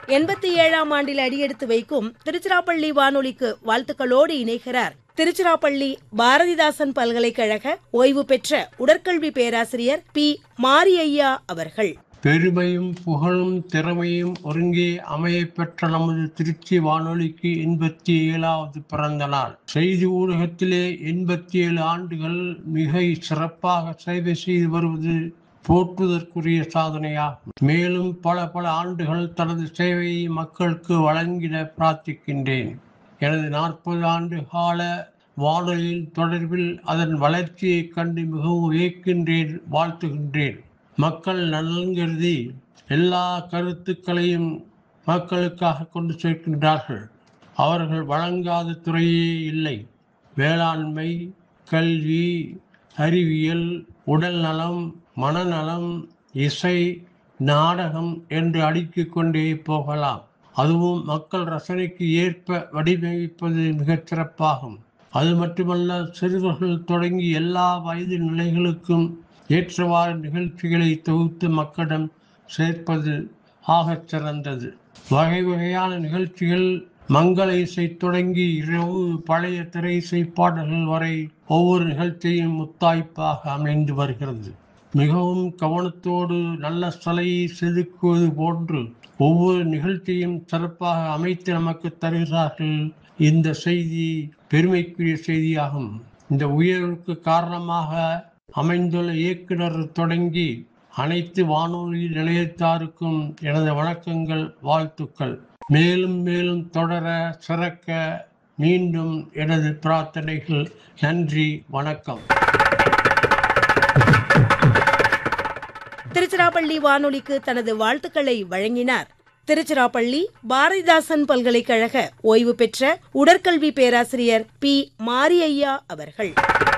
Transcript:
எண்பத்தி ஏழாம் ஆண்டில் அடியெடுத்து வைக்கும் திருச்சிராப்பள்ளி வானொலிக்கு வாழ்த்துக்களோடு இணைகிறார் திருச்சிராப்பள்ளி பாரதிதாசன் பல்கலைக்கழக ஓய்வு பெற்ற உடற்கல்வி பேராசிரியர் பி மாரியையா அவர்கள் பெருமையும் புகழும் திறமையும் ஒருங்கே அமையப் பெற்ற நமது திருச்சி வானொலிக்கு எண்பத்தி ஏழாவது பிறந்த நாள் செய்தி ஊடகத்திலே எண்பத்தி ஏழு ஆண்டுகள் மிக சிறப்பாக சேவை செய்து வருவது போற்றுதற்குரிய சாதனையாகும் மேலும் பல பல ஆண்டுகள் தனது சேவையை மக்களுக்கு வழங்கிட பிரார்த்திக்கின்றேன் எனது நாற்பது ஆண்டு கால வானொலியின் தொடர்பில் அதன் வளர்ச்சியைக் கண்டு மிகவும் வியக்கின்றேன் வாழ்த்துகின்றேன் மக்கள் நலன் கருதி எல்லா கருத்துக்களையும் மக்களுக்காக கொண்டு சேர்க்கின்றார்கள் அவர்கள் வழங்காத துறையே இல்லை வேளாண்மை கல்வி அறிவியல் உடல் நலம் மனநலம் இசை நாடகம் என்று அடுக்கிக் கொண்டே போகலாம் அதுவும் மக்கள் ரசனைக்கு ஏற்ப வடிவமைப்பது மிகச் சிறப்பாகும் அது மட்டுமல்ல சிறுவர்கள் தொடங்கி எல்லா வயது நிலைகளுக்கும் ஏற்றவாறு நிகழ்ச்சிகளை தொகுத்து மக்களிடம் சேர்ப்பது ஆகச் சிறந்தது வகை வகையான நிகழ்ச்சிகள் மங்கள இசை தொடங்கி இரவு பழைய திரை இசை பாடல்கள் வரை ஒவ்வொரு நிகழ்ச்சியும் முத்தாய்ப்பாக அமைந்து வருகிறது மிகவும் கவனத்தோடு நல்ல சலையை செதுக்குவது போன்று ஒவ்வொரு நிகழ்ச்சியும் சிறப்பாக அமைத்து நமக்கு தருகிறார்கள் இந்த செய்தி பெருமைக்குரிய செய்தியாகும் இந்த உயர்வுக்கு காரணமாக அமைந்துள்ள இயக்குனர் தொடங்கி அனைத்து வானொலி நிலையத்தாருக்கும் எனது வணக்கங்கள் வாழ்த்துக்கள் மேலும் மேலும் தொடர சிறக்க மீண்டும் எனது பிரார்த்தனைகள் நன்றி வணக்கம் திருச்சிராப்பள்ளி வானொலிக்கு தனது வாழ்த்துக்களை வழங்கினார் திருச்சிராப்பள்ளி பாரதிதாசன் பல்கலைக்கழக ஓய்வு பெற்ற உடற்கல்வி பேராசிரியர் பி மாரியையா அவர்கள்